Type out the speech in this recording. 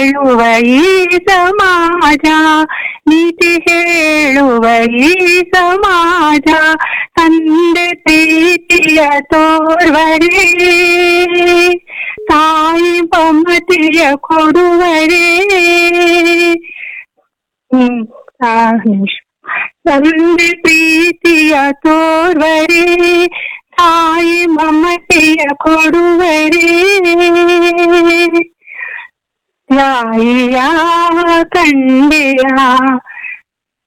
ಹೇಳುವ ಈ ಸಮಾಜ ನೀತಿ ಹೇಳುವ ಈ ಸಮಾಜ ತಂದೆ ಪ್ರೀತಿಯ ತೋರ್ವರೇ ತಾಯಿ ಮಮತೆಯ ಕೊಡುವರೇ ಹ್ಮ್ ಆ ನಿಮಿಷ ತಂದೆ ಪ್ರೀತಿಯ ತೋರ್ವರೇ ತಾಯಿ ಮಮತೆಯ ಕೊಡುವರೇ ತಾಯಿಯ ಕಂಡೆಯ